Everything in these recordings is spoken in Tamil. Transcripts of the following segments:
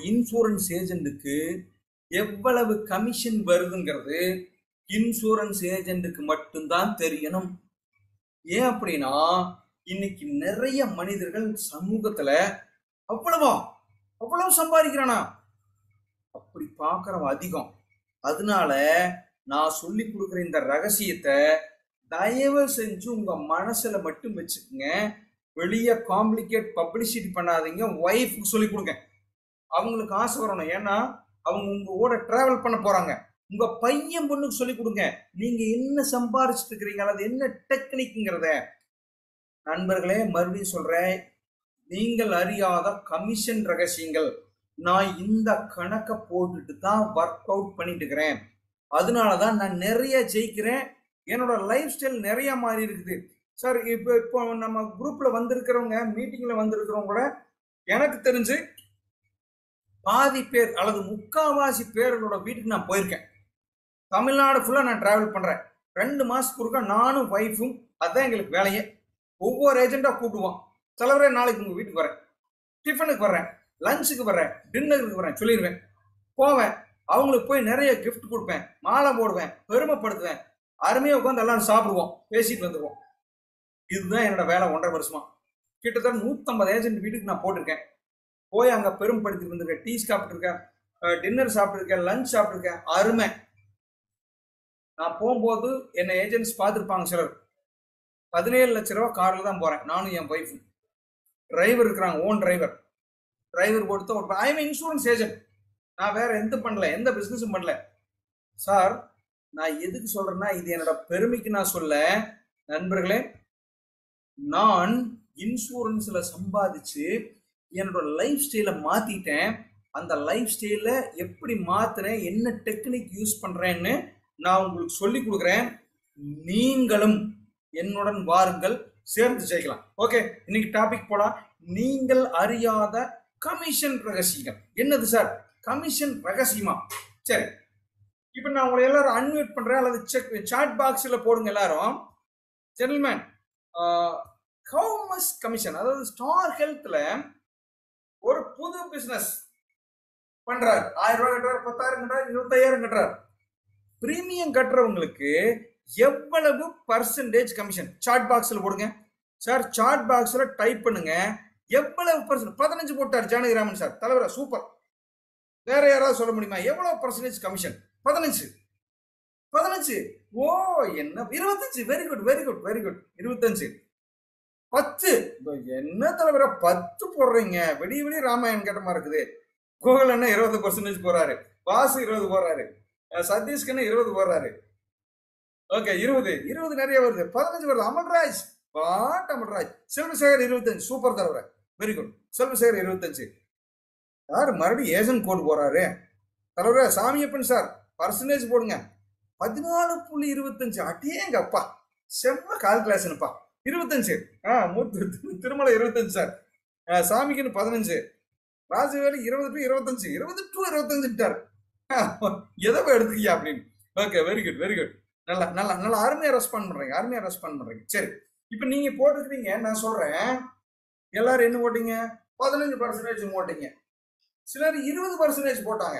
இன்சூரன்ஸ் ஏஜென்ட்டுக்கு எவ்வளவு கமிஷன் வருதுங்கிறது இன்சூரன்ஸ் ஏஜென்ட்டுக்கு மட்டும்தான் தெரியணும் ஏன் அப்படின்னா இன்னைக்கு நிறைய மனிதர்கள் சமூகத்துல அவ்வளவா அவ்வளவு சம்பாதிக்கிறானா அப்படி பார்க்கறவன் அதிகம் அதனால நான் சொல்லி கொடுக்குற இந்த ரகசியத்தை தயவு செஞ்சு உங்க மனசுல மட்டும் வச்சுக்கோங்க வெளியே காம்ப்ளிகேட் பப்ளிசிட்டி பண்ணாதீங்க ஒய்ஃபுக்கு சொல்லி கொடுங்க அவங்களுக்கு ஆசை வரணும் ஏன்னா அவங்க உங்க கூட டிராவல் பண்ண போறாங்க உங்க பையன் பொண்ணுக்கு சொல்லி கொடுங்க நீங்க என்ன சம்பாரிச்சிட்டு இருக்கிறீங்க அல்லது என்ன டெக்னிக்ங்கிறத நண்பர்களே மறுபடியும் சொல்றேன் நீங்கள் அறியாத கமிஷன் ரகசியங்கள் நான் இந்த கணக்கை போட்டுட்டு தான் ஒர்க் அவுட் பண்ணிட்டு இருக்கிறேன் அதனால தான் நான் நிறைய ஜெயிக்கிறேன் என்னோட லைஃப் ஸ்டைல் நிறைய மாறி இருக்குது சார் இப்போ இப்போ நம்ம குரூப்ல வந்திருக்கிறவங்க மீட்டிங்ல வந்திருக்கிறவங்க கூட எனக்கு தெரிஞ்சு பாதி பேர் அல்லது முக்காவாசி பேர்களோட வீட்டுக்கு நான் போயிருக்கேன் தமிழ்நாடு ஃபுல்லாக நான் டிராவல் பண்ணுறேன் ரெண்டு மாதத்துக்கு ஒருக்கா நானும் ஒய்ஃபும் அதுதான் எங்களுக்கு வேலையே ஒவ்வொரு ஏஜெண்டாக கூப்பிடுவோம் சிலவரே நாளைக்கு உங்கள் வீட்டுக்கு வரேன் டிஃபனுக்கு வர்றேன் லஞ்சுக்கு வர்றேன் டின்னருக்கு வரேன் சொல்லிடுவேன் போவேன் அவங்களுக்கு போய் நிறைய கிஃப்ட் கொடுப்பேன் மாலை போடுவேன் பெருமைப்படுத்துவேன் அருமையாக உட்காந்து எல்லாரும் சாப்பிடுவோம் பேசிட்டு வந்துடுவோம் இதுதான் என்னோட வேலை ஒன்றரை வருஷமா கிட்டத்தட்ட நூற்றம்பது ஏஜென்ட் வீட்டுக்கு நான் போட்டிருக்கேன் போய் அங்கே பெருமைப்படுத்தி வந்திருக்கேன் டீ சாப்பிட்ருக்கேன் டின்னர் சாப்பிட்ருக்கேன் லஞ்ச் சாப்பிட்ருக்கேன் அருமை நான் போகும்போது என்னை ஏஜென்ட்ஸ் பார்த்துருப்பாங்க சிலர் பதினேழு லட்ச ரூபா காரில் தான் போகிறேன் நானும் என் ஒய்ஃபும் டிரைவர் இருக்கிறாங்க ஓன் டிரைவர் டிரைவர் கொடுத்து ஒரு ஐஎம் இன்சூரன்ஸ் ஏஜென்ட் நான் வேற எந்த பண்ணல எந்த பிஸ்னஸும் பண்ணல சார் நான் எதுக்கு சொல்றேன்னா இது என்னோட பெருமைக்கு நான் சொல்ல நண்பர்களே நான் இன்சூரன்ஸ்ல சம்பாதிச்சு என்னோட லைஃப் ஸ்டைலை மாத்திட்டேன் அந்த லைஃப் ஸ்டைல எப்படி மாத்துறேன் என்ன டெக்னிக் யூஸ் பண்றேன்னு நான் உங்களுக்கு சொல்லி கொடுக்குறேன் நீங்களும் என்னுடன் வாருங்கள் சேர்ந்து ஜெயிக்கலாம் ஓகே இன்னைக்கு டாபிக் போலாம் நீங்கள் அறியாத கமிஷன் ரகசியம் என்னது சார் கமிஷன் ரகசியமா சரி இப்போ நான் உங்களை எல்லாரும் அன்மியூட் பண்றேன் அல்லது செக் சாட் பாக்ஸில் போடுங்க எல்லாரும் ஜென்டில்மேன் ஹவு மச் கமிஷன் அதாவது ஸ்டார் ஹெல்த்ல ஒரு புது பிசினஸ் பண்றாரு ஆயிரம் ரூபாய் கட்டுறாரு பத்தாயிரம் கட்டுறாரு இருபத்தாயிரம் கட்டுறாரு பிரீமியம் கட்டுறவங்களுக்கு எவ்வளவு பர்சன்டேஜ் கமிஷன் சாட் பாக்ஸ்ல போடுங்க சார் சாட் பாக்ஸ்ல டைப் பண்ணுங்க எவ்வளவு பர்சன்ட் பதினஞ்சு போட்டார் ஜானகிராமன் சார் தலைவரா சூப்பர் வேற யாராவது சொல்ல முடியுமா எவ்வளவு பர்சன்டேஜ் கமிஷன் பதினஞ்சு பதினஞ்சு ஓ என்ன இருபத்தஞ்சு very good very good very good இருபத்தஞ்சு பத்து என்ன தலைவரா பத்து போடுறீங்க விடிய விடிய ராமாயணம் கேட்ட மாதிரி இருக்குது கோகுல் அண்ணா இருபது பர்சன்டேஜ் போறாரு வாசு இருபது போறாரு சதீஷ்கண்ணா இருபது போடுறாரு ஓகே இருபது இருபது நிறைய வருது பதினஞ்சு வருது அமல்ராஜ் பாட் அமல்ராஜ் செல்வசேகர் இருபத்தஞ்சு சூப்பர் தலைவர வெரி குட் செல்வசேகர் இருபத்தஞ்சு யார் மறுபடியும் ஏஜென்ட் கோட் போறாரு தலைவர சாமியப்பன் சார் பர்சன்டேஜ் போடுங்க பதினாலு புள்ளி இருபத்தஞ்சு அட்டேங்க அப்பா செம்ம கால்குலேஷனுப்பா இருபத்தஞ்சு ஆ மூத்து திருமலை இருபத்தஞ்சு சார் சாமிக்குன்னு பதினஞ்சு ராஜவேலு இருபது டு இருபத்தஞ்சு இருபது டு இருபத்தஞ்சுட்டார் எதை எடுத்துக்கியா அப்படின்னு okay very good very good நல்லா நல்லா நல்லா அருமையா ரெஸ்பாண்ட் பண்றீங்க அருமையா ரெஸ்பாண்ட் பண்றீங்க சரி இப்போ நீங்க போட்டுக்கிறீங்க நான் சொல்றேன் எல்லாரும் என்ன போட்டீங்க பதினஞ்சு பர்சன்டேஜ் போட்டீங்க சிலர் இருபது பர்சன்டேஜ் போட்டாங்க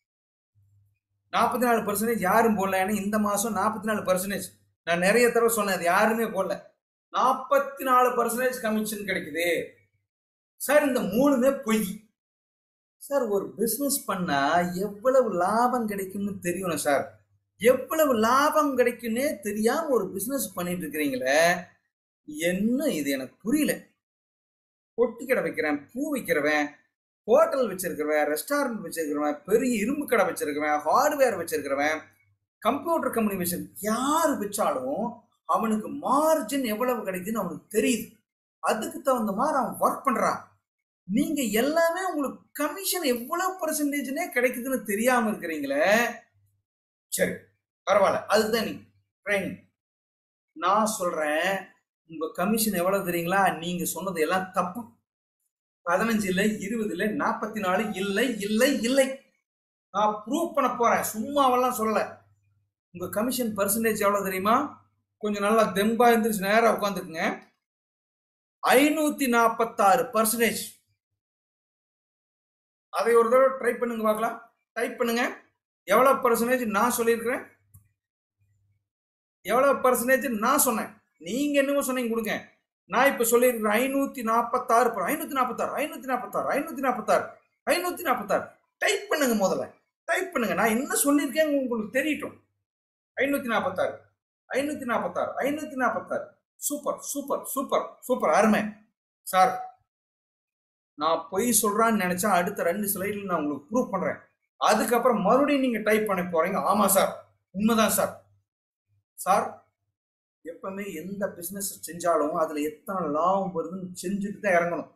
நாற்பத்தி நாலு பர்சன்டேஜ் யாரும் போடல ஏன்னா இந்த மாசம் நாற்பத்தி நாலு பர்சன்டேஜ் நான் நிறைய தடவை சொன்னேன் அது யாருமே போடல நாற்பத்தி நாலு பர்சன்டேஜ் கமிஷன் கிடைக்குது சார் இந்த மூணுமே பொய் சார் ஒரு பிஸ்னஸ் பண்ணா எவ்வளவு லாபம் கிடைக்கும்னு தெரியணும் சார் எவ்வளவு லாபம் கிடைக்குன்னே தெரியாம ஒரு பிசினஸ் பண்ணிட்டு இருக்கிறீங்களே என்ன இது எனக்கு புரியல பொட்டி கடை வைக்கிறேன் பூ விற்கிறவன் ஹோட்டல் வச்சிருக்கிறவன் ரெஸ்டாரண்ட் வச்சிருக்கிறவன் பெரிய இரும்பு கடை வச்சிருக்கிறவன் ஹார்ட்வேர் வச்சிருக்கிறவன் கம்ப்யூட்டர் கம்பெனி வச்சிருக்க யார் வச்சாலும் அவனுக்கு மார்ஜின் எவ்வளவு கிடைக்குதுன்னு அவனுக்கு தெரியுது அதுக்கு தகுந்த மாதிரி அவன் ஒர்க் பண்றான் நீங்க எல்லாமே உங்களுக்கு கமிஷன் எவ்வளவு பர்சன்டேஜ்னே கிடைக்குதுன்னு தெரியாம இருக்கிறீங்களே சரி பரவாயில்ல அதுதான் நீ ட்ரைனிங் நான் சொல்றேன் உங்க கமிஷன் எவ்வளவு தெரியுங்களா நீங்க சொன்னது எல்லாம் தப்பு பதினஞ்சு இல்லை இருபது இல்லை நாற்பத்தி நாலு இல்லை இல்லை இல்லை நான் ப்ரூவ் பண்ண போறேன் சும்மாவெல்லாம் சொல்லல உங்க கமிஷன் பர்சன்டேஜ் எவ்வளவு தெரியுமா கொஞ்சம் நல்லா தெம்பா இருந்துச்சு நேரம் உட்காந்துக்குங்க ஐநூத்தி நாற்பத்தாறு பர்சன்டேஜ் அதை ஒரு தடவை ட்ரை பண்ணுங்க பார்க்கலாம் டைப் பண்ணுங்க எவ்வளவு பர்சன்டேஜ் நான் சொல்லியிருக்கிறேன் எவ்வளவு பர்சன்டேஜ் நான் சொன்னேன் நீங்க என்னமோ சொன்னீங்க கொடுங்க நான் இப்ப சொல்லியிருக்கிறேன் ஐநூத்தி நாற்பத்தாறு ஐநூத்தி நாற்பத்தாறு ஐநூத்தி நாற்பத்தாறு ஐநூத்தி நாற்பத்தாறு ஐநூத்தி நாற்பத்தாறு டைப் பண்ணுங்க முதல்ல டைப் பண்ணுங்க நான் என்ன சொல்லியிருக்கேன் உங்களுக்கு தெரியட்டும் ஐநூத்தி நாற்பத்தாறு ஐநூத்தி நாற்பத்தாறு ஐநூத்தி நாற்பத்தாறு சூப்பர் சூப்பர் சூப்பர் சூப்பர் அருமை சார் நான் பொய் சொல்றான்னு நினைச்சா அடுத்த ரெண்டு ஸ்லைடில் நான் உங்களுக்கு ப்ரூவ் பண்றேன் அதுக்கப்புறம் மறுபடியும் நீங்க டைப் பண்ண போறீங்க ஆமா சார் உண்மைதான் சார் சார் எப்பவுமே எந்த பிசினஸ் செஞ்சாலும் அதுல எத்தனை லாபம் வருதுன்னு செஞ்சுட்டு தான் இறங்கணும்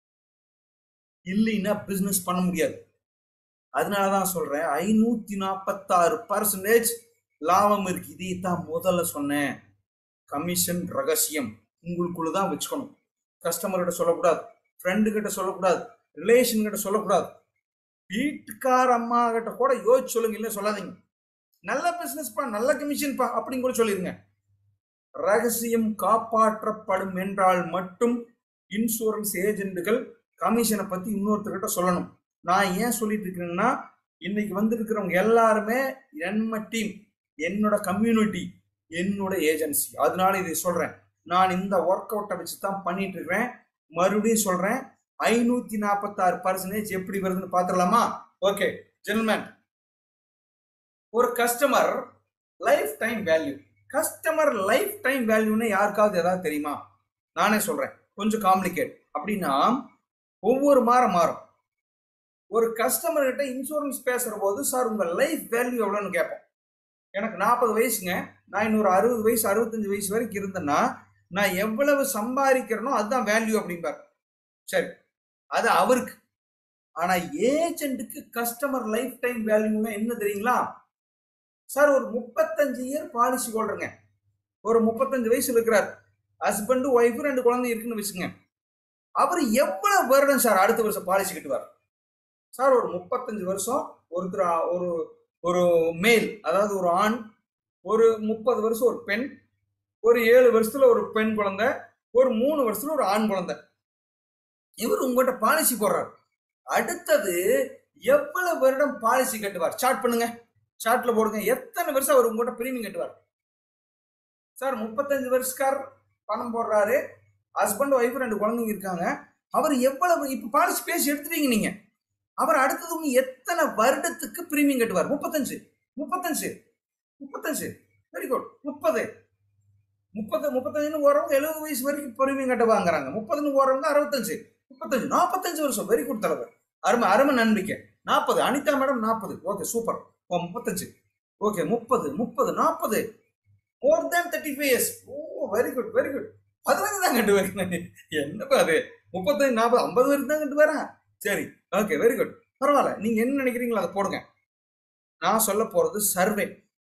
இல்லைன்னா பிசினஸ் பண்ண முடியாது அதனாலதான் சொல்றேன் ஐநூத்தி நாற்பத்தாறு பர்சன்டேஜ் லாபம் இருக்கு இதை தான் முதல்ல சொன்னேன் கமிஷன் ரகசியம் உங்களுக்குள்ள தான் வச்சுக்கணும் கஸ்டமர்கிட்ட சொல்லக்கூடாது ஃப்ரெண்டு கிட்ட சொல்லக்கூடாது ரிலேஷன் கிட்ட சொல்லக்கூடாது வீட்டுக்கார அம்மா கிட்ட கூட யோசிச்சு சொல்லுங்க இல்லை சொல்லாதீங்க நல்ல பிசினஸ் பா நல்ல கமிஷன் பா அப்படின்னு கூட சொல்லிருங்க ரகசியம் காப்பாற்றப்படும் என்றால் மட்டும் இன்சூரன்ஸ் ஏஜென்ட்டுகள் கமிஷனை பத்தி இன்னொருத்தர்கிட்ட சொல்லணும் நான் ஏன் சொல்லிட்டு இருக்கிறேன்னா இன்னைக்கு வந்திருக்கிறவங்க எல்லாருமே நம்ம டீம் என்னோட கம்யூனிட்டி என்னோட ஏஜென்சி அதனால இதை சொல்றேன் நான் இந்த ஒர்க் அவுட்டை வச்சு தான் பண்ணிட்டு இருக்கிறேன் மறுபடியும் சொல்றேன் ஐநூத்தி நாற்பத்தாறு பர்சன்டேஜ் எப்படி வருதுன்னு பார்த்துடலாமா ஓகே ஜென்மேன் ஒரு customer lifetime value customer lifetime வேல்யூன்னு யாருக்காவது ஏதாவது தெரியுமா நானே சொல்றேன் கொஞ்சம் காம்ப்ளிகேட் அப்படின்னா ஒவ்வொரு மாதம் மாறும் ஒரு கஸ்டமர் கிட்ட இன்சூரன்ஸ் பேசுற போது சார் உங்க லைஃப் வேல்யூ எவ்வளோன்னு கேட்போம் எனக்கு நாற்பது வயசுங்க நான் இன்னொரு அறுபது வயசு அறுபத்தஞ்சு வயசு வரைக்கும் இருந்தேன்னா நான் எவ்வளவு சம்பாதிக்கிறேனோ அதுதான் வேல்யூ அப்படிம்பார் சரி அது அவருக்கு ஆனா ஏஜென்ட்டுக்கு கஸ்டமர் லைஃப் டைம் வேல்யூன்னா என்ன தெரியுங்களா சார் ஒரு முப்பத்தஞ்சு இயர் பாலிசி ஹோல்டருங்க ஒரு முப்பத்தஞ்சு வயசுல இருக்கிறார் ஹஸ்பண்ட் ஒய்ஃபு ரெண்டு குழந்தை இருக்குன்னு வச்சுங்க அவர் எவ்வளவு வருடம் சார் அடுத்த வருஷம் பாலிசி கட்டுவார் சார் ஒரு முப்பத்தஞ்சு வருஷம் ஒருத்தர் ஒரு ஒரு மேல் அதாவது ஒரு ஆண் ஒரு முப்பது வருஷம் ஒரு பெண் ஒரு ஏழு வருஷத்துல ஒரு பெண் குழந்தை ஒரு மூணு வருஷத்துல ஒரு ஆண் குழந்தை இவர் உங்ககிட்ட பாலிசி போடுறாரு அடுத்தது எவ்வளவு வருடம் பாலிசி கட்டுவார் ஸ்டார்ட் பண்ணுங்க சார்ட்ல போடுங்க எத்தனை வருஷம் அவர் உங்ககிட்ட பிரீமியம் கட்டுவார் சார் முப்பத்தஞ்சு வருஷக்கார் பணம் போடுறாரு ஹஸ்பண்ட் ஒய்ஃப் ரெண்டு குழந்தைங்க இருக்காங்க அவர் எவ்வளவு இப்ப பாலிசி பேசி எடுத்துட்டீங்க நீங்க அவர் அடுத்தது எத்தனை வருடத்துக்கு பிரீமியம் கட்டுவார் முப்பத்தஞ்சு முப்பத்தஞ்சு முப்பத்தஞ்சு வெரி குட் முப்பது முப்பது முப்பத்தஞ்சுன்னு ஓரவங்க எழுபது வயசு வரைக்கும் பிரீமியம் கட்ட வாங்குறாங்க முப்பதுன்னு ஓரவங்க அறுபத்தஞ்சு முப்பத்தஞ்சு நாற்பத்தஞ்சு வருஷம் வெரி குட் தலைவர் அருமை அருமை நம்பிக்கை நாற்பது அனிதா மேடம் நாற்பது ஓகே சூப்பர் ஓ முப்பத்தஞ்சு ஓகே முப்பது முப்பது நாற்பது more than thirty five years ஓ வெரி குட் வெரி குட் பதினஞ்சு தான் கட்டு வரேன் என்னப்பா அது முப்பத்தஞ்சு நாற்பது ஐம்பது வரைக்கும் தான் கட்டு வரேன் சரி ஓகே வெரி குட் பரவாயில்ல நீங்க என்ன நினைக்கிறீங்களோ அதை போடுங்க நான் சொல்ல போறது சர்வே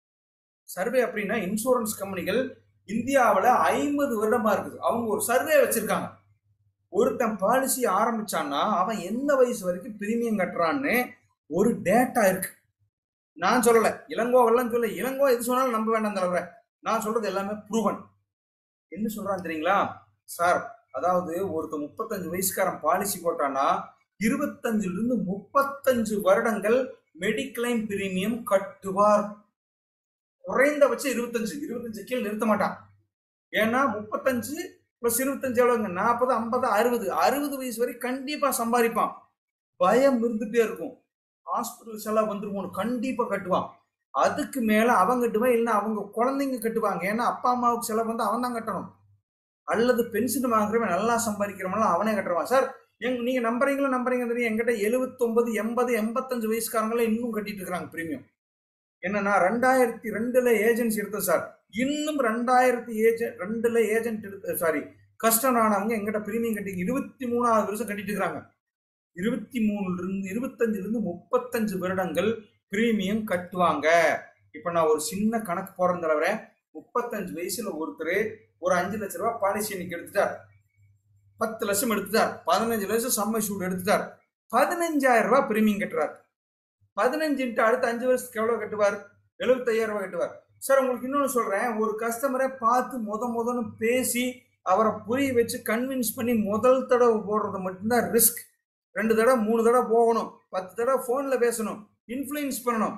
சர்வே அப்படின்னா இன்சூரன்ஸ் கம்பெனிகள் இந்தியாவில் ஐம்பது வருடமா இருக்குது அவங்க ஒரு சர்வே வச்சிருக்காங்க ஒருத்தன் பாலிசி ஆரம்பிச்சான்னா அவன் எந்த வயசு வரைக்கும் பிரீமியம் கட்டுறான்னு ஒரு டேட்டா இருக்கு நான் சொல்லல இளங்கோ வெள்ளம் சொல்ல இளங்கோ எது சொன்னாலும் நம்ப வேண்டாம் தலைவர நான் சொல்றது எல்லாமே ப்ரூவன் என்ன சொல்றான் தெரியுங்களா சார் அதாவது ஒருத்தர் முப்பத்தஞ்சு வயசுக்காரன் பாலிசி போட்டான்னா இருபத்தஞ்சுல இருந்து முப்பத்தஞ்சு வருடங்கள் மெடிக்ளைம் பிரீமியம் கட்டுவார் குறைந்தபட்சம் இருபத்தஞ்சு இருபத்தஞ்சு கீழ் நிறுத்த மாட்டான் ஏன்னா முப்பத்தஞ்சு பிளஸ் இருபத்தஞ்சு எவ்வளவுங்க நாற்பது ஐம்பது அறுபது அறுபது வயசு வரை கண்டிப்பா சம்பாதிப்பான் பயம் இருந்துட்டே இருக்கும் ஹாஸ்பிட்டல் செலவு வந்துருமோன்னு கண்டிப்பா கட்டுவான் அதுக்கு மேல அவன் கட்டுவான் இல்லைன்னா அவங்க குழந்தைங்க கட்டுவாங்க ஏன்னா அப்பா அம்மாவுக்கு செலவு வந்து அவன் தான் கட்டணும் அல்லது பென்ஷன் வாங்குறவன் நல்லா சம்பாதிக்கிறவன் அவனே கட்டுறான் சார் எங்க நீங்க நம்புறீங்களோ நம்புறீங்க தெரியும் எங்கிட்ட எழுபத்தொன்பது எண்பது எண்பத்தஞ்சு வயசுக்காரங்களே இன்னும் கட்டிட்டு இருக்காங்க பிரீமியம் என்னன்னா ரெண்டாயிரத்தி ரெண்டுல ஏஜென்சி எடுத்தேன் சார் இன்னும் ரெண்டாயிரத்தி ஏஜென்ட் ரெண்டுல ஏஜென்ட் எடுத்த சாரி கஷ்டம் ஆனவங்க எங்கிட்ட பிரீமியம் கட்டி இருபத்தி மூணாவது வருஷம் கட்டிட்டு இருக்கிறாங்க இருபத்தி மூணுல இருந்து இருபத்தஞ்சுல இருந்து முப்பத்தஞ்சு வருடங்கள் பிரீமியம் கட்டுவாங்க இப்ப நான் ஒரு சின்ன கணக்கு போறேன் தவிர முப்பத்தஞ்சு வயசுல ஒருத்தர் ஒரு அஞ்சு லட்ச ரூபாய் பாலிசி இன்னைக்கு எடுத்துட்டார் பத்து லட்சம் எடுத்துட்டார் பதினஞ்சு லட்சம் சம்மர் ஷூட் எடுத்துட்டார் பதினஞ்சாயிரம் ரூபாய் பிரீமியம் கட்டுறார் பதினஞ்சுன்ட்டு அடுத்த அஞ்சு வருஷத்துக்கு எவ்வளவு கட்டுவார் எழுபத்தையாயிரம் ரூபாய் கட்டுவார் சார் உங்களுக்கு இன்னொன்று சொல்றேன் ஒரு கஸ்டமரை பார்த்து முத முதன்னு பேசி அவரை புரிய வச்சு கன்வின்ஸ் பண்ணி முதல் தடவை போடுறது மட்டும்தான் ரிஸ்க் ரெண்டு தடவை மூணு தடவை போகணும் பத்து தடவை ஃபோன்ல பேசணும் இன்ஃப்ளூயன்ஸ் பண்ணணும்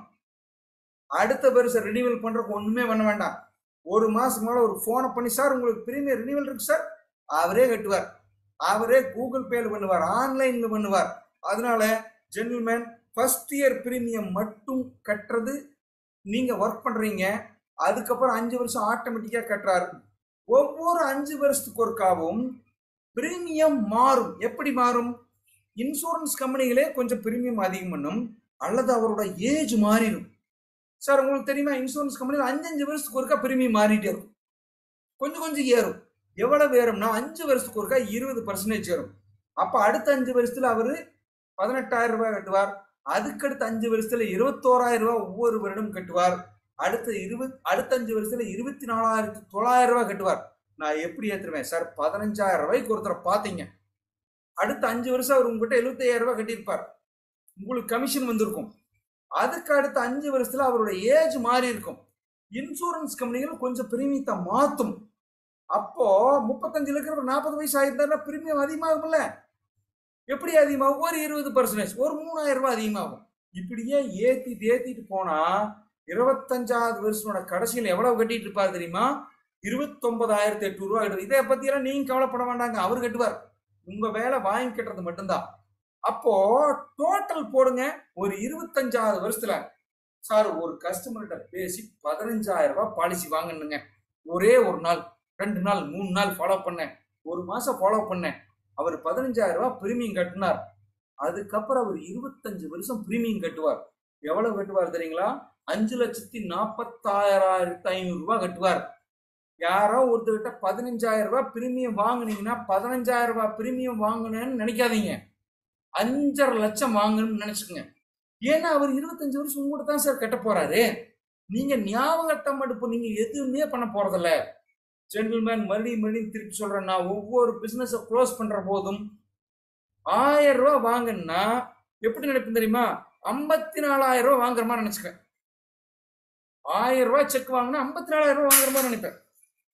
அடுத்த வருஷம் ரினிவல் பண்றதுக்கு ஒண்ணுமே பண்ண வேண்டாம் ஒரு மாசம் மேல ஒரு போனை பண்ணி சார் உங்களுக்கு பிரீமியர் ரினிவல் இருக்கு சார் அவரே கட்டுவார் அவரே கூகுள் பேல பண்ணுவார் ஆன்லைன்ல பண்ணுவார் அதனால ஜென்டில்மேன் ஃபர்ஸ்ட் இயர் பிரீமியம் மட்டும் கட்டுறது நீங்க ஒர்க் பண்றீங்க அதுக்கப்புறம் அஞ்சு வருஷம் ஆட்டோமேட்டிக்கா கட்டுறாரு ஒவ்வொரு அஞ்சு வருஷத்துக்கு ஒருக்காவும் பிரீமியம் மாறும் எப்படி மாறும் இன்சூரன்ஸ் கம்பெனிகளே கொஞ்சம் பிரீமியம் அதிகம் பண்ணும் அல்லது அவரோட ஏஜ் மாறிடும் சார் உங்களுக்கு தெரியுமா இன்சூரன்ஸ் கம்பெனியில் அஞ்சு அஞ்சு வருஷத்துக்கு ஒருக்கா பிரீமியம் மாறிட்டே இருக்கும் கொஞ்சம் கொஞ்சம் ஏறும் எவ்வளவு ஏறும்னா அஞ்சு வருஷத்துக்கு ஒருக்கா இருபது பர்சன்டேஜ் ஏறும் அப்ப அடுத்த அஞ்சு வருஷத்துல அவரு பதினெட்டாயிரம் ரூபாய் கட்டுவார் அதுக்கடுத்த அஞ்சு வருஷத்துல இருபத்தோராயிரம் ரூபாய் ஒவ்வொரு வருடம் கட்டுவார் அடுத்த இருபத் அடுத்த அஞ்சு வருஷத்துல இருபத்தி நாலாயிரத்தி தொள்ளாயிரம் ரூபாய் கட்டுவார் நான் எப்படி ஏத்துருவேன் சார் பதினஞ்சாயிரம் ரூபாய்க்கு ஒருத்தரை பார்த்தீங்க அடுத்த அஞ்சு வருஷம் அவர் உங்ககிட்ட எழுபத்தையாயிரம் ரூபாய் கட்டியிருப்பார் உங்களுக்கு கமிஷன் வந்திருக்கும் அதுக்கு அடுத்த அஞ்சு வருஷத்துல அவரோட ஏஜ் மாறி இருக்கும் இன்சூரன்ஸ் கம்பெனிகள் கொஞ்சம் பிரீமியத்தை மாத்தும் அப்போ முப்பத்தஞ்சுல இருக்கிற நாற்பது வயசு ஆயிருந்தா பிரீமியம் அதிகமாகும்ல எப்படி அதிகமாகும் ஒரு இருபது பர்சன்டேஜ் ஒரு மூணாயிரம் ரூபாய் அதிகமாகும் இப்படியே ஏத்திட்டு ஏத்திட்டு போனா இருபத்தஞ்சாவது வருஷத்தோட கடைசியில் எவ்வளவு கட்டிட்டு இருப்பார் தெரியுமா இருபத்தொன்பதாயிரத்தி எட்நூறு ரூபாய் கட்டுவார் இதை பத்தி எல்லாம் நீங்க கவலைப்பட வேண்டாங்க அவர் கட்டுவார் உங்க வேலை வாங்கி கட்டுறது மட்டும்தான் அப்போ டோட்டல் போடுங்க ஒரு இருபத்தஞ்சாவது வருஷத்துல சார் ஒரு கஸ்டமர்கிட்ட பேசி பதினஞ்சாயிரம் ரூபாய் பாலிசி வாங்கணுங்க ஒரே ஒரு நாள் ரெண்டு நாள் மூணு நாள் ஃபாலோ பண்ணேன் ஒரு மாசம் ஃபாலோ பண்ணேன் அவர் பதினஞ்சாயிரம் ரூபாய் பிரீமியம் கட்டினார் அதுக்கப்புறம் அவர் இருபத்தஞ்சு வருஷம் பிரீமியம் கட்டுவார் எவ்வளவு கட்டுவார் தெரியுங்களா அஞ்சு லட்சத்தி நாற்பத்தாயிரத்தி ஐநூறு ரூபாய் கட்டுவார் யாரோ ஒருத்தர்கிட்ட பதினஞ்சாயிரம் ரூபாய் பிரீமியம் வாங்குனீங்கன்னா பதினஞ்சாயிரம் ரூபாய் பிரீமியம் வாங்கினேன்னு நினைக்காதீங்க அஞ்சரை லட்சம் வாங்கணும்னு நினைச்சுக்கோங்க ஏன்னா அவர் இருபத்தஞ்சு வருஷம் உங்கள்கிட்ட தான் சார் கட்ட போறாரு நீங்க ஞாபகட்டம் எடுப்பு நீங்க எதுவுமே பண்ண போறதில்ல ஜென்டில்மேன் மறுபடியும் மறுபடியும் திருப்பி சொல்றேன் நான் ஒவ்வொரு பிசினஸை க்ளோஸ் பண்ற போதும் ஆயிரம் ரூபாய் வாங்கினா எப்படி நினைப்பேன் தெரியுமா ஐம்பத்தி நாலாயிரம் ரூபாய் வாங்குற மாதிரி நினைச்சுக்கேன் ஆயிரம் ரூபாய் செக் வாங்கினா ஐம்பத்தி நாலாயிரம் ரூபாய் வாங்குற மாதிரி நினைப்பேன்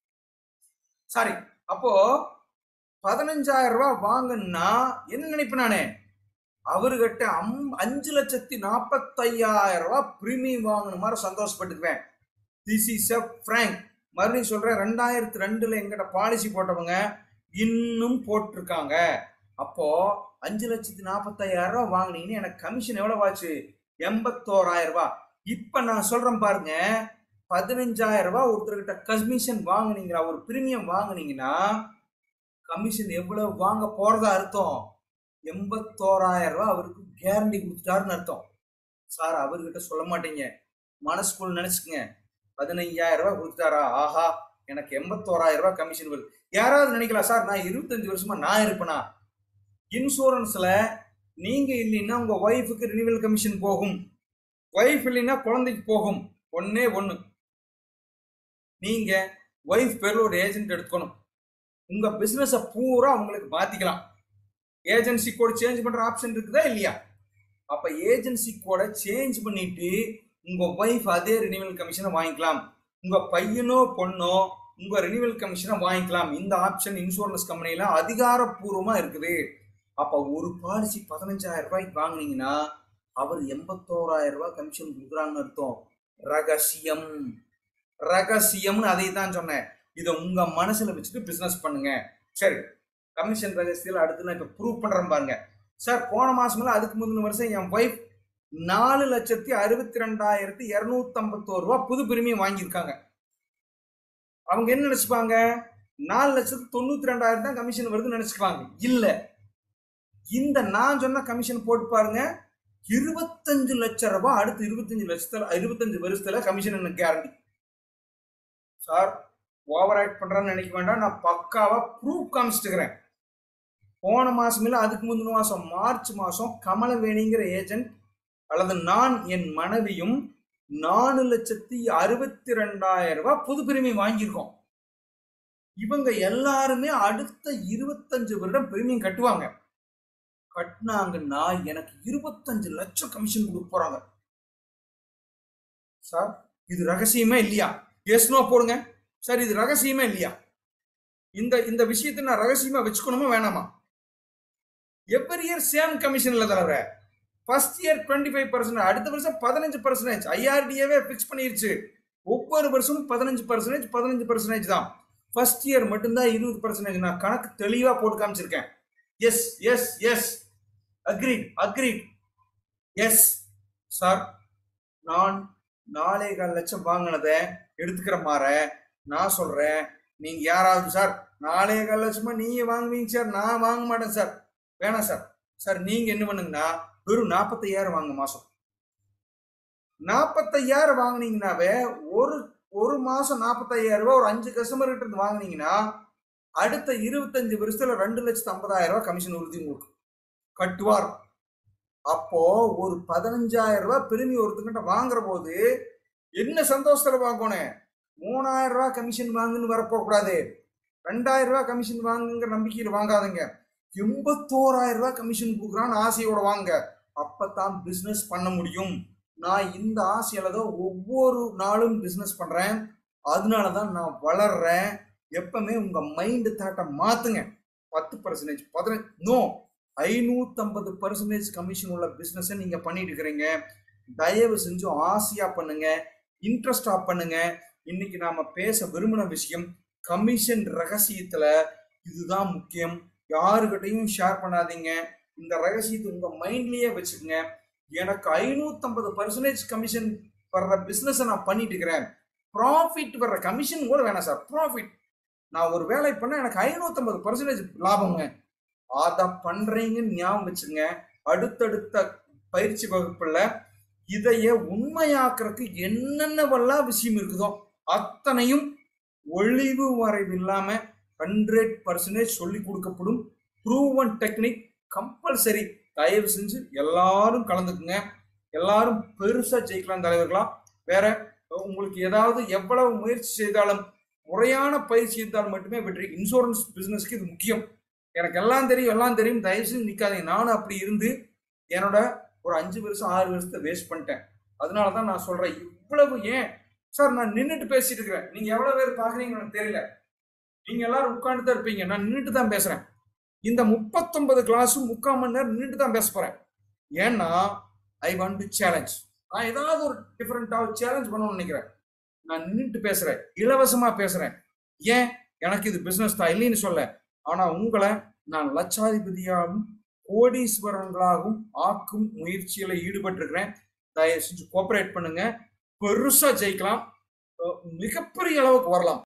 சாரி அப்போ பதினஞ்சாயிரம் ரூபாய் வாங்கினா என்ன நினைப்பேன் நானே அவர்கிட்ட அம் அஞ்சு லட்சத்தி நாற்பத்தையாயிரம் ரூபாய் பிரீமியம் வாங்கின மாதிரி சந்தோஷப்பட்டுக்குவேன் திஸ் இஸ் எ ஃப்ரேங்க் மறுபடியும் சொல்றேன் ரெண்டாயிரத்தி ரெண்டுல எங்கிட்ட பாலிசி போட்டவங்க இன்னும் போட்டிருக்காங்க அப்போ அஞ்சு லட்சத்தி நாற்பத்தையாயிரம் ரூபாய் வாங்கினீங்கன்னு எனக்கு கமிஷன் எவ்வளவு ஆச்சு எண்பத்தோராயிரம் ரூபாய் இப்ப நான் சொல்றேன் பாருங்க பதினஞ்சாயிரம் ரூபாய் ஒருத்தர்கிட்ட கமிஷன் வாங்குனீங்களா ஒரு பிரீமியம் வாங்குனீங்கன்னா கமிஷன் எவ்வளவு வாங்க போறதா அர்த்தம் எண்பத்தோராயிரம் ரூபாய் அவருக்கு கேரண்டி கொடுத்துட்டாருன்னு அர்த்தம் சார் அவர்கிட்ட சொல்ல மாட்டீங்க மனசுக்குள்ள நினைச்சுக்கங்க பதினைஞ்சாயிரம் ரூபாய் கொடுத்துட்டாரா ஆஹா எனக்கு எண்பத்தோராயிரம் ரூபாய் கமிஷன் வருது யாராவது நினைக்கலாம் சார் நான் இருபத்தஞ்சு வருஷமா நான் இருப்பேனா இன்சூரன்ஸ்ல நீங்க இல்லைன்னா உங்க ஒய்ஃபுக்கு ரினிவல் கமிஷன் போகும் ஒய்ஃப் இல்லைன்னா குழந்தைக்கு போகும் ஒன்னே ஒண்ணு நீங்க ஒய்ஃப் பேர்ல ஒரு ஏஜென்ட் எடுத்துக்கணும் உங்க பிசினஸ பூரா உங்களுக்கு மாத்திக்கலாம் ஏஜென்சி கோட் சேஞ்ச் பண்ற ஆப்ஷன் இருக்குதா இல்லையா அப்ப ஏஜென்சி கோட சேஞ்ச் பண்ணிட்டு உங்க ஒய்ஃப் அதே ரினிவல் கமிஷனை வாங்கிக்கலாம் உங்க பையனோ பொண்ணோ உங்க ரினிவல் கமிஷனை வாங்கிக்கலாம் இந்த ஆப்ஷன் இன்சூரன்ஸ் கம்பெனில அதிகாரப்பூர்வமா இருக்குது அப்ப ஒரு பாலிசி பதினஞ்சாயிரம் ரூபாய்க்கு வாங்குனீங்கன்னா அவர் எண்பத்தோராயிரம் ரூபாய் கமிஷன் கொடுக்குறாங்கன்னு அர்த்தம் ரகசியம் ரகசியம்னு அதை தான் சொன்னேன் இதை உங்க மனசுல வச்சுட்டு பிசினஸ் பண்ணுங்க சரி கமிஷன் ரகசியத்தில் அடுத்து நான் இப்போ ப்ரூவ் பண்றேன் பாருங்க சார் போன மாசம்ல அதுக்கு முந்தின வருஷம் என் ஒய்ஃப் நாலு லட்சத்தி அறுபத்தி ரெண்டாயிரத்தி இருநூத்தம்பத்தோரு ரூபா புது பிரிமியம் வாங்கியிருக்காங்க அவங்க என்ன நினைச்சுப்பாங்க நாலு லட்சத்து தொண்ணூத்தி ரெண்டாயிரம் தான் கமிஷன் வருதுன்னு நினைச்சுக்குவாங்க இல்ல இந்த நான் சொன்ன கமிஷன் போட்டு பாருங்க இருபத்தஞ்சு லட்சம் ரூபாய் அடுத்து இருபத்தஞ்சு லட்சத்துல இருபத்தஞ்சு வருஷத்துல கமிஷன் எனக்கு கேரண்டி சார் ஓவர் ஆக்ட் பண்றான்னு நினைக்க வேண்டாம் நான் பக்காவா ப்ரூஃப் காமிச்சிட்டுக்கிறேன் போன மாசம் இல்ல அதுக்கு முந்தின மாசம் மார்ச் மாசம் கமலவேணிங்கிற ஏஜென்ட் அல்லது நான் என் மனைவியும் நாலு லட்சத்தி அறுபத்தி ரெண்டாயிரம் ரூபாய் புது பிரீமியம் வாங்கியிருக்கோம் இவங்க எல்லாருமே அடுத்த இருபத்தஞ்சு வருடம் பிரீமியம் கட்டுவாங்க கட்டினாங்கன்னா எனக்கு இருபத்தஞ்சு லட்சம் கமிஷன் கொடுக்க போறாங்க சார் இது ரகசியமே இல்லையா எஸ்னோ போடுங்க சார் இது ரகசியமே இல்லையா இந்த இந்த விஷயத்தை நான் ரகசியமா வச்சுக்கணுமா வேணாமா எவ்ரி இயர் சேம் கமிஷன்ல தலைவர first year twenty five percent அடுத்த வருஷம் பதினஞ்சு பர்சன்டேஜ் ஐஆர்டிஏவே ஃபிக்ஸ் பண்ணிருச்சு ஒவ்வொரு வருஷமும் பதினஞ்சு பர்சன்டேஜ் பதினஞ்சு பர்சன்டேஜ் தான் ஃபர்ஸ்ட் இயர் மட்டும்தான் இருபது பர்சன்டேஜ் நான் கணக்கு தெளிவா போட்டு காமிச்சிருக்கேன் yes yes yes agreed agreed yes sir நான் நாலே கால் லட்சம் வாங்கினதை எடுத்துக்கிற மாற நான் சொல்றேன் நீங்க யாராவது சார் நாலே கால் லட்சமா நீங்க வாங்குவீங்க சார் நான் வாங்க மாட்டேன் சார் வேணாம் சார் சார் நீங்க என்ன பண்ணுங்கன்னா வெறும் நாற்பத்தையாயிரம் வாங்க மாசம் நாற்பத்தையாயிரம் வாங்குனீங்கன்னாவே ஒரு ஒரு மாசம் நாற்பத்தையாயிரம் ரூபாய் ஒரு அஞ்சு கஸ்டமர் கிட்ட இருந்து வாங்குனீங்கன்னா அடுத்த இருபத்தஞ்சு வருஷத்துல ரெண்டு லட்சத்து ஐம்பதாயிரம் ரூபாய் கமிஷன் உறுதி உங்களுக்கு கட்டுவார் அப்போ ஒரு பதினஞ்சாயிரம் ரூபாய் பெருமி ஒருத்தங்கிட்ட வாங்குற போது என்ன சந்தோஷத்துல வாங்கணும் மூணாயிரம் ரூபாய் கமிஷன் வாங்குன்னு வரப்போ கூடாது ரெண்டாயிரம் ரூபாய் கமிஷன் வாங்குங்கிற நம்பிக்கையில் வாங்காதீங்க எண்பத்தோராயிரம் ரூபாய் கமிஷன் கொடுக்குறான்னு ஆசையோட வாங்க அப்பதான் பிசினஸ் பண்ண முடியும் நான் இந்த ஆசையில தான் ஒவ்வொரு நாளும் பிசினஸ் பண்றேன் அதனால தான் நான் வளர்றேன் எப்பவுமே உங்க மைண்ட் தாட்டை மாத்துங்க பத்து பர்சன்டேஜ் பதினஞ்சு நோ ஐநூத்தம்பது பர்சன்டேஜ் கமிஷன் உள்ள பிசினஸை நீங்க பண்ணிட்டு இருக்கிறீங்க தயவு செஞ்சு ஆசையா பண்ணுங்க இன்ட்ரெஸ்டா பண்ணுங்க இன்னைக்கு நாம பேச விரும்பின விஷயம் கமிஷன் ரகசியத்துல இதுதான் முக்கியம் யாருக்கிட்டையும் ஷேர் பண்ணாதீங்க இந்த ரகசியத்தை உங்க மைண்ட்லயே வச்சுக்கோங்க எனக்கு ஐநூத்தம்பது பர்சன்டேஜ் கமிஷன் வர்ற பிசினஸ் நான் பண்ணிட்டு இருக்கிறேன் ப்ராஃபிட் வர்ற கமிஷன் கூட வேணாம் சார் ப்ராஃபிட் நான் ஒரு வேலை பண்ண எனக்கு ஐநூத்தம்பது பர்சன்டேஜ் லாபங்க அதை பண்றீங்கன்னு ஞாபகம் வச்சுங்க அடுத்தடுத்த பயிற்சி வகுப்புல இதைய உண்மையாக்குறதுக்கு என்னென்னவெல்லாம் விஷயம் இருக்குதோ அத்தனையும் ஒளிவு வரைவு இல்லாம ஹண்ட்ரட் பர்சன்டேஜ் சொல்லி கொடுக்கப்படும் ப்ரூவன் டெக்னிக் கம்பல்சரி தயவு செஞ்சு எல்லாரும் கலந்துக்குங்க எல்லாரும் பெருசா ஜெயிக்கலாம் தலைவர்களா வேற உங்களுக்கு ஏதாவது எவ்வளவு முயற்சி செய்தாலும் முறையான பயிற்சி செய்தால் மட்டுமே வெற்றி இன்சூரன்ஸ் பிசினஸ்க்கு இது முக்கியம் எனக்கு எல்லாம் தெரியும் எல்லாம் தெரியும் தயவு செஞ்சு நிக்காதீங்க நானும் அப்படி இருந்து என்னோட ஒரு அஞ்சு வருஷம் ஆறு வருஷத்தை வேஸ்ட் பண்ணிட்டேன் அதனால தான் நான் சொல்றேன் இவ்வளவு ஏன் சார் நான் நின்றுட்டு பேசிட்டு இருக்கிறேன் நீங்க எவ்வளவு பேர் பாக்குறீங்கன்னு எனக்கு தெரியல நீங்க எல்லாரும் உட்கார்ந்து தான் இருப்பீங்க நான் நின்றுட்டு தான் பேசுறேன் இந்த முப்பத்தொன்பது கிளாஸும் முக்கால் மணி நேரம் நின்றுட்டு தான் பேச போறேன் ஏன்னா ஐ வாண்ட் டு சேலஞ்ச் நான் ஏதாவது ஒரு டிஃப்ரெண்டாக சேலஞ்ச் பண்ணணும்னு நினைக்கிறேன் நான் நின்றுட்டு பேசுறேன் இலவசமா பேசுறேன் ஏன் எனக்கு இது பிசினஸ் தான் இல்லைன்னு சொல்ல ஆனா உங்களை நான் லட்சாதிபதியாகவும் கோடீஸ்வரங்களாகவும் ஆக்கும் முயற்சியில ஈடுபட்டிருக்கிறேன் தயவு செஞ்சு கோஆபரேட் பண்ணுங்க பெருசா ஜெயிக்கலாம் அஹ் மிகப்பெரிய அளவுக்கு வரலாம்